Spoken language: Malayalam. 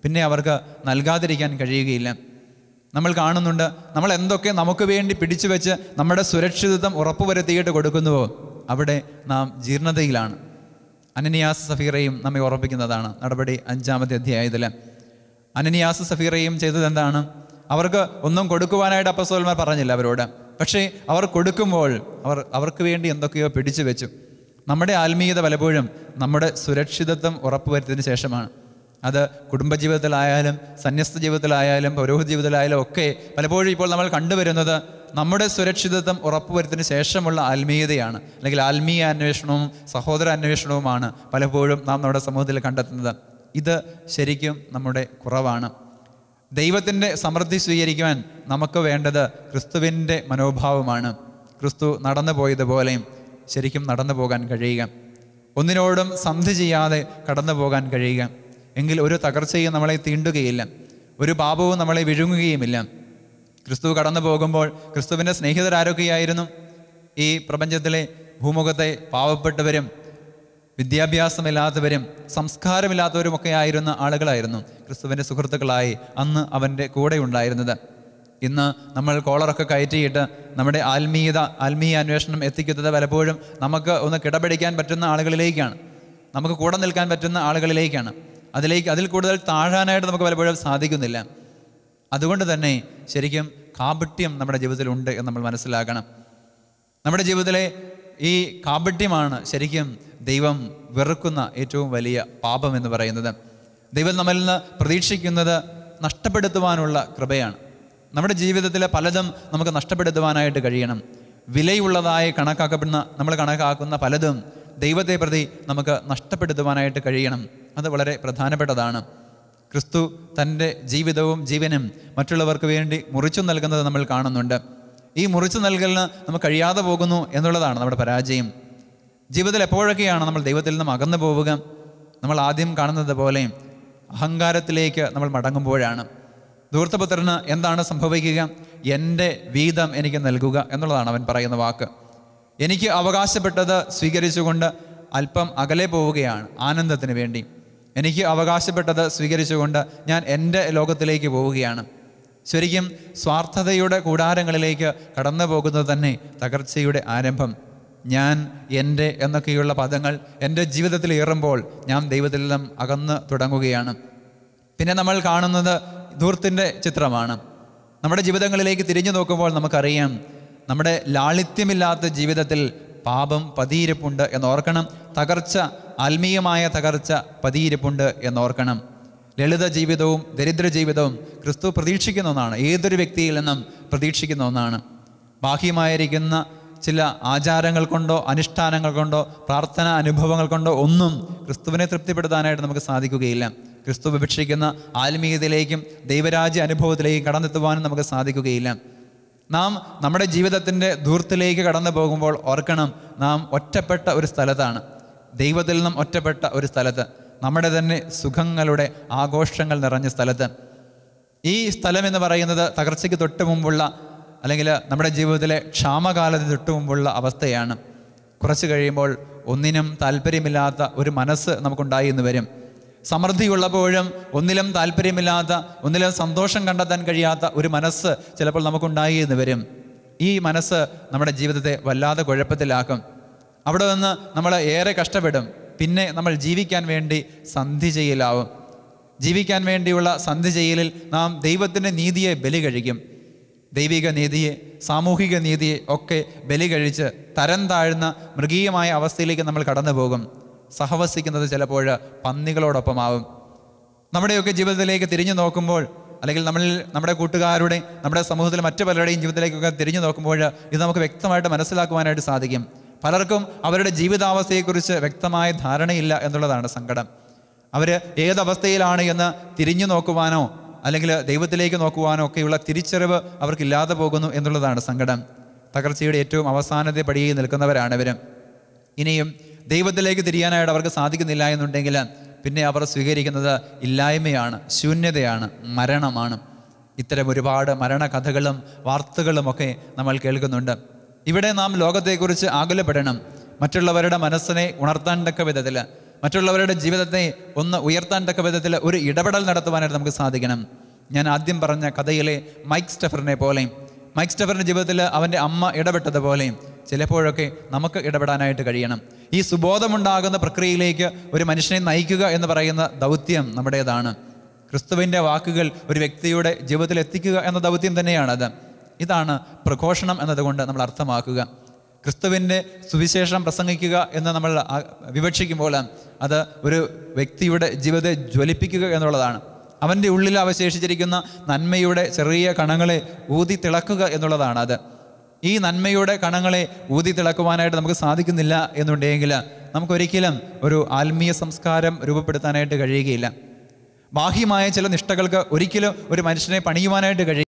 പിന്നെ അവർക്ക് നൽകാതിരിക്കാൻ കഴിയുകയില്ല നമ്മൾ കാണുന്നുണ്ട് നമ്മൾ എന്തൊക്കെ നമുക്ക് വേണ്ടി പിടിച്ചു വെച്ച് നമ്മുടെ സുരക്ഷിതത്വം ഉറപ്പുവരുത്തിയിട്ട് കൊടുക്കുന്നുവോ അവിടെ നാം ജീർണതയിലാണ് അനനിയാസ് സഫീറയും നമ്മെ ഉറപ്പിക്കുന്നതാണ് നടപടി അഞ്ചാമത്തെ അധ്യായത്തിൽ അനനിയാസ് സഫീറയും ചെയ്തത് എന്താണ് അവർക്ക് ഒന്നും കൊടുക്കുവാനായിട്ട് അപ്പസ്തോലന്മാർ പറഞ്ഞില്ല അവരോട് പക്ഷേ അവർ കൊടുക്കുമ്പോൾ അവർ അവർക്ക് വേണ്ടി എന്തൊക്കെയോ പിടിച്ചു വെച്ചു നമ്മുടെ ആത്മീയത പലപ്പോഴും നമ്മുടെ സുരക്ഷിതത്വം ഉറപ്പുവരുത്തിയതിന് ശേഷമാണ് അത് കുടുംബജീവിതത്തിലായാലും സന്യസ്ത ജീവിതത്തിലായാലും പൗരോഹിത ജീവിതത്തിലായാലും ഒക്കെ പലപ്പോഴും ഇപ്പോൾ നമ്മൾ കണ്ടുവരുന്നത് നമ്മുടെ സുരക്ഷിതത്വം ഉറപ്പുവരുത്തിന് ശേഷമുള്ള ആത്മീയതയാണ് അല്ലെങ്കിൽ ആത്മീയ അന്വേഷണവും സഹോദര അന്വേഷണവുമാണ് പലപ്പോഴും നാം നമ്മുടെ സമൂഹത്തിൽ കണ്ടെത്തുന്നത് ഇത് ശരിക്കും നമ്മുടെ കുറവാണ് ദൈവത്തിൻ്റെ സമൃദ്ധി സ്വീകരിക്കുവാൻ നമുക്ക് വേണ്ടത് ക്രിസ്തുവിൻ്റെ മനോഭാവമാണ് ക്രിസ്തു നടന്നു പോയതുപോലെയും ശരിക്കും നടന്നു പോകാൻ കഴിയുക ഒന്നിനോടും സന്ധി ചെയ്യാതെ കടന്നു പോകാൻ കഴിയുക എങ്കിൽ ഒരു തകർച്ചയും നമ്മളെ തീണ്ടുകയില്ല ഒരു പാപവും നമ്മളെ വിഴുങ്ങുകയുമില്ല ക്രിസ്തു കടന്നു പോകുമ്പോൾ ക്രിസ്തുവിൻ്റെ സ്നേഹിതരാരൊക്കെയായിരുന്നു ഈ പ്രപഞ്ചത്തിലെ ഭൂമുഖത്തെ പാവപ്പെട്ടവരും വിദ്യാഭ്യാസമില്ലാത്തവരും സംസ്കാരമില്ലാത്തവരുമൊക്കെ ആയിരുന്ന ആളുകളായിരുന്നു ക്രിസ്തുവിൻ്റെ സുഹൃത്തുക്കളായി അന്ന് അവൻ്റെ കൂടെ ഉണ്ടായിരുന്നത് ഇന്ന് നമ്മൾ കോളറൊക്കെ കയറ്റിയിട്ട് നമ്മുടെ ആത്മീയത ആത്മീയ അന്വേഷണം എത്തിക്കുന്നത് പലപ്പോഴും നമുക്ക് ഒന്ന് കിടപിടിക്കാൻ പറ്റുന്ന ആളുകളിലേക്കാണ് നമുക്ക് കൂടെ നിൽക്കാൻ പറ്റുന്ന ആളുകളിലേക്കാണ് അതിലേക്ക് അതിൽ കൂടുതൽ താഴാനായിട്ട് നമുക്ക് പലപ്പോഴും സാധിക്കുന്നില്ല അതുകൊണ്ട് തന്നെ ശരിക്കും കാപട്യം നമ്മുടെ ജീവിതത്തിലുണ്ട് എന്ന് നമ്മൾ മനസ്സിലാക്കണം നമ്മുടെ ജീവിതത്തിലെ ഈ കാപട്യമാണ് ശരിക്കും ദൈവം വെറുക്കുന്ന ഏറ്റവും വലിയ പാപം എന്ന് പറയുന്നത് ദൈവം നമ്മളിൽ നിന്ന് പ്രതീക്ഷിക്കുന്നത് നഷ്ടപ്പെടുത്തുവാനുള്ള കൃപയാണ് നമ്മുടെ ജീവിതത്തിലെ പലതും നമുക്ക് നഷ്ടപ്പെടുത്തുവാനായിട്ട് കഴിയണം വിലയുള്ളതായി കണക്കാക്കപ്പെടുന്ന നമ്മൾ കണക്കാക്കുന്ന പലതും ദൈവത്തെ പ്രതി നമുക്ക് നഷ്ടപ്പെടുത്തുവാനായിട്ട് കഴിയണം അത് വളരെ പ്രധാനപ്പെട്ടതാണ് ക്രിസ്തു തൻ്റെ ജീവിതവും ജീവനും മറ്റുള്ളവർക്ക് വേണ്ടി മുറിച്ചു നൽകുന്നത് നമ്മൾ കാണുന്നുണ്ട് ഈ മുറിച്ചു നൽകലിന് നമുക്ക് കഴിയാതെ പോകുന്നു എന്നുള്ളതാണ് നമ്മുടെ പരാജയം ജീവിതത്തിൽ എപ്പോഴൊക്കെയാണ് നമ്മൾ ദൈവത്തിൽ നിന്നും അകന്നു പോവുക നമ്മൾ ആദ്യം കാണുന്നത് പോലെ അഹങ്കാരത്തിലേക്ക് നമ്മൾ മടങ്ങുമ്പോഴാണ് ധൂർത്തപുത്രന് എന്താണ് സംഭവിക്കുക എൻ്റെ വീതം എനിക്ക് നൽകുക എന്നുള്ളതാണ് അവൻ പറയുന്ന വാക്ക് എനിക്ക് അവകാശപ്പെട്ടത് സ്വീകരിച്ചുകൊണ്ട് അല്പം അകലെ പോവുകയാണ് ആനന്ദത്തിന് വേണ്ടി എനിക്ക് അവകാശപ്പെട്ടത് സ്വീകരിച്ചുകൊണ്ട് ഞാൻ എൻ്റെ ലോകത്തിലേക്ക് പോവുകയാണ് ശരിക്കും സ്വാർത്ഥതയുടെ കൂടാരങ്ങളിലേക്ക് കടന്നു പോകുന്നത് തന്നെ തകർച്ചയുടെ ആരംഭം ഞാൻ എൻ്റെ എന്നൊക്കെയുള്ള പദങ്ങൾ എൻ്റെ ജീവിതത്തിൽ ഏറുമ്പോൾ ഞാൻ ദൈവത്തിൽ നിന്നും അകന്ന് തുടങ്ങുകയാണ് പിന്നെ നമ്മൾ കാണുന്നത് ധൂർത്തിൻ്റെ ചിത്രമാണ് നമ്മുടെ ജീവിതങ്ങളിലേക്ക് തിരിഞ്ഞു നോക്കുമ്പോൾ നമുക്കറിയാം നമ്മുടെ ലാളിത്യമില്ലാത്ത ജീവിതത്തിൽ പാപം പതിയിരിപ്പുണ്ട് എന്നോർക്കണം തകർച്ച ആത്മീയമായ തകർച്ച പതിയിരിപ്പുണ്ട് എന്നോർക്കണം ലളിത ജീവിതവും ദരിദ്ര ജീവിതവും ക്രിസ്തു പ്രതീക്ഷിക്കുന്ന ഒന്നാണ് ഏതൊരു വ്യക്തിയിൽ നിന്നും പ്രതീക്ഷിക്കുന്ന ഒന്നാണ് ബാഹ്യമായിരിക്കുന്ന ചില ആചാരങ്ങൾ കൊണ്ടോ അനുഷ്ഠാനങ്ങൾ കൊണ്ടോ പ്രാർത്ഥന അനുഭവങ്ങൾ കൊണ്ടോ ഒന്നും ക്രിസ്തുവിനെ തൃപ്തിപ്പെടുത്താനായിട്ട് നമുക്ക് സാധിക്കുകയില്ല ക്രിസ്തു വിഭക്ഷിക്കുന്ന ആത്മീയതയിലേക്കും ദൈവരാജ്യ അനുഭവത്തിലേക്കും കടന്നെത്തുവാനും നമുക്ക് സാധിക്കുകയില്ല നാം നമ്മുടെ ജീവിതത്തിൻ്റെ ധൂർത്തിലേക്ക് കടന്നു പോകുമ്പോൾ ഓർക്കണം നാം ഒറ്റപ്പെട്ട ഒരു സ്ഥലത്താണ് ദൈവത്തിൽ നിന്നും ഒറ്റപ്പെട്ട ഒരു സ്ഥലത്ത് നമ്മുടെ തന്നെ സുഖങ്ങളുടെ ആഘോഷങ്ങൾ നിറഞ്ഞ സ്ഥലത്ത് ഈ സ്ഥലം എന്ന് പറയുന്നത് തകർച്ചയ്ക്ക് തൊട്ട് മുമ്പുള്ള അല്ലെങ്കിൽ നമ്മുടെ ജീവിതത്തിലെ ക്ഷാമകാലത്തിന് തൊട്ട് മുമ്പുള്ള അവസ്ഥയാണ് കുറച്ച് കഴിയുമ്പോൾ ഒന്നിനും താല്പര്യമില്ലാത്ത ഒരു മനസ്സ് നമുക്കുണ്ടായി എന്ന് വരും സമൃദ്ധിയുള്ളപ്പോഴും ഒന്നിലും താല്പര്യമില്ലാത്ത ഒന്നിലും സന്തോഷം കണ്ടെത്താൻ കഴിയാത്ത ഒരു മനസ്സ് ചിലപ്പോൾ നമുക്കുണ്ടായി എന്ന് വരും ഈ മനസ്സ് നമ്മുടെ ജീവിതത്തെ വല്ലാതെ കുഴപ്പത്തിലാക്കും അവിടെ നിന്ന് നമ്മൾ ഏറെ കഷ്ടപ്പെടും പിന്നെ നമ്മൾ ജീവിക്കാൻ വേണ്ടി സന്ധി ചെയ്യലാവും ജീവിക്കാൻ വേണ്ടിയുള്ള സന്ധി ചെയ്യലിൽ നാം ദൈവത്തിൻ്റെ നീതിയെ ബലി കഴിക്കും ദൈവിക നീതിയെ സാമൂഹിക നീതിയെ ഒക്കെ ബലി കഴിച്ച് തരം താഴ്ന്ന മൃഗീയമായ അവസ്ഥയിലേക്ക് നമ്മൾ കടന്നു പോകും സഹവസിക്കുന്നത് ചിലപ്പോൾ പന്നികളോടൊപ്പമാവും നമ്മുടെയൊക്കെ ജീവിതത്തിലേക്ക് തിരിഞ്ഞു നോക്കുമ്പോൾ അല്ലെങ്കിൽ നമ്മളിൽ നമ്മുടെ കൂട്ടുകാരുടെ നമ്മുടെ സമൂഹത്തിലെ മറ്റു പലരുടെയും ജീവിതത്തിലേക്കൊക്കെ തിരിഞ്ഞു നോക്കുമ്പോൾ ഇത് നമുക്ക് വ്യക്തമായിട്ട് മനസ്സിലാക്കുവാനായിട്ട് സാധിക്കും പലർക്കും അവരുടെ ജീവിതാവസ്ഥയെക്കുറിച്ച് വ്യക്തമായ ധാരണയില്ല എന്നുള്ളതാണ് സങ്കടം അവർ ഏതവസ്ഥയിലാണ് എന്ന് തിരിഞ്ഞു നോക്കുവാനോ അല്ലെങ്കിൽ ദൈവത്തിലേക്ക് നോക്കുവാനോ ഒക്കെയുള്ള തിരിച്ചറിവ് അവർക്കില്ലാതെ പോകുന്നു എന്നുള്ളതാണ് സങ്കടം തകർച്ചയുടെ ഏറ്റവും അവസാനത്തെ പടിയിൽ നിൽക്കുന്നവരാണ് ഇവർ ഇനിയും ദൈവത്തിലേക്ക് തിരിയാനായിട്ട് അവർക്ക് സാധിക്കുന്നില്ല എന്നുണ്ടെങ്കിൽ പിന്നെ അവർ സ്വീകരിക്കുന്നത് ഇല്ലായ്മയാണ് ശൂന്യതയാണ് മരണമാണ് ഇത്തരം ഒരുപാട് മരണകഥകളും വാർത്തകളുമൊക്കെ നമ്മൾ കേൾക്കുന്നുണ്ട് ഇവിടെ നാം ലോകത്തെക്കുറിച്ച് ആകുലപ്പെടണം മറ്റുള്ളവരുടെ മനസ്സിനെ ഉണർത്താൻ തക്ക വിധത്തിൽ മറ്റുള്ളവരുടെ ജീവിതത്തെ ഒന്ന് ഉയർത്താൻ തക്ക വിധത്തിൽ ഒരു ഇടപെടൽ നടത്തുവാനായിട്ട് നമുക്ക് സാധിക്കണം ഞാൻ ആദ്യം പറഞ്ഞ കഥയിലെ മൈക്ക് സ്റ്റെഫറിനെ പോലെ മൈക്ക് സ്റ്റെഫറിൻ്റെ ജീവിതത്തിൽ അവൻ്റെ അമ്മ ഇടപെട്ടതുപോലെ ചിലപ്പോഴൊക്കെ നമുക്ക് ഇടപെടാനായിട്ട് കഴിയണം ഈ സുബോധമുണ്ടാകുന്ന പ്രക്രിയയിലേക്ക് ഒരു മനുഷ്യനെ നയിക്കുക എന്ന് പറയുന്ന ദൗത്യം നമ്മുടേതാണ് ക്രിസ്തുവിൻ്റെ വാക്കുകൾ ഒരു വ്യക്തിയുടെ ജീവിതത്തിൽ എത്തിക്കുക എന്ന ദൗത്യം തന്നെയാണത് ഇതാണ് പ്രഘോഷണം എന്നതുകൊണ്ട് നമ്മൾ അർത്ഥമാക്കുക ക്രിസ്തുവിൻ്റെ സുവിശേഷം പ്രസംഗിക്കുക എന്ന് നമ്മൾ ആ- വിവക്ഷിക്കുമ്പോൾ അത് ഒരു വ്യക്തിയുടെ ജീവിതത്തെ ജ്വലിപ്പിക്കുക എന്നുള്ളതാണ് അവൻ്റെ ഉള്ളിൽ അവശേഷിച്ചിരിക്കുന്ന നന്മയുടെ ചെറിയ കണങ്ങളെ ഊതി തിളക്കുക എന്നുള്ളതാണ് അത് ഈ നന്മയുടെ കണങ്ങളെ ഊതി തിളക്കുവാനായിട്ട് നമുക്ക് സാധിക്കുന്നില്ല എന്നുണ്ടെങ്കിൽ നമുക്കൊരിക്കലും ഒരു ആത്മീയ സംസ്കാരം രൂപപ്പെടുത്താനായിട്ട് കഴിയുകയില്ല ബാഹ്യമായ ചില നിഷ്ഠകൾക്ക് ഒരിക്കലും ഒരു മനുഷ്യനെ പണിയുവാനായിട്ട് കഴിയും